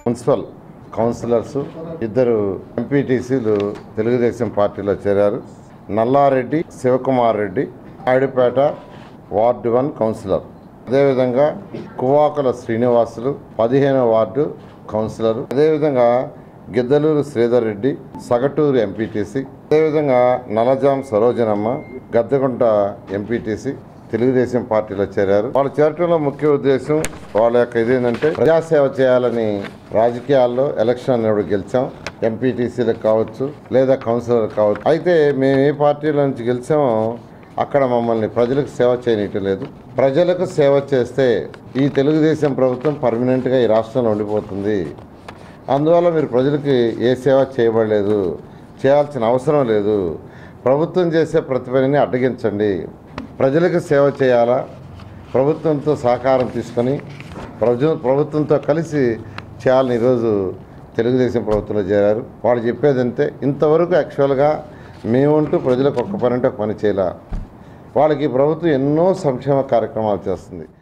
municipal counsellors ఇద్దరు ఎంపీటీసీలు తెలుగుదేశం పార్టీలో చేరారు Nallareddy Sivakumar Reddy Adipeta ward one councillor అదేవిధంగా కువాకుల శ్రీనివాసులు పదిహేనవ వార్డు కౌన్సిలర్ అదేవిధంగా గిద్దలూరు శ్రీధర్ రెడ్డి సగటూరు ఎంపీటీసీ అదేవిధంగా నలజాం సరోజనమ్మ గద్దెగుంట ఎంపీటీసీ తెలుగుదేశం పార్టీలో చేరారు వాళ్ళు చేరటంలో ముఖ్య ఉద్దేశం వాళ్ళ యొక్క ఇదేంటంటే ప్రజాసేవ చేయాలని రాజకీయాల్లో ఎలక్షన్ అనేప్పుడు గెలిచాం ఎంపీటీసీలకు కావచ్చు లేదా కౌన్సిలర్ కావచ్చు అయితే మేము ఏ పార్టీలో నుంచి గెలిచామో అక్కడ మమ్మల్ని ప్రజలకు సేవ చేయనీయటం లేదు ప్రజలకు సేవ చేస్తే ఈ తెలుగుదేశం ప్రభుత్వం పర్మనెంట్గా ఈ రాష్ట్రంలో ఉండిపోతుంది అందువల్ల మీరు ప్రజలకి ఏ సేవ చేయబడలేదు చేయాల్సిన అవసరం లేదు ప్రభుత్వం చేసే ప్రతి పనిని అడ్డగించండి ప్రజలకు సేవ చేయాలా ప్రభుత్వంతో సహకారం తీసుకొని ప్రజ ప్రభుత్వంతో కలిసి చేయాలని ఈరోజు తెలుగుదేశం ప్రభుత్వంలో చేరారు వాళ్ళు చెప్పేది అంతే ఇంతవరకు యాక్చువల్గా మేముంటూ ప్రజలకు ఒక్క పని అంటే ఒక పని చేయాల వాళ్ళకి ఈ ప్రభుత్వం ఎన్నో సంక్షేమ కార్యక్రమాలు చేస్తుంది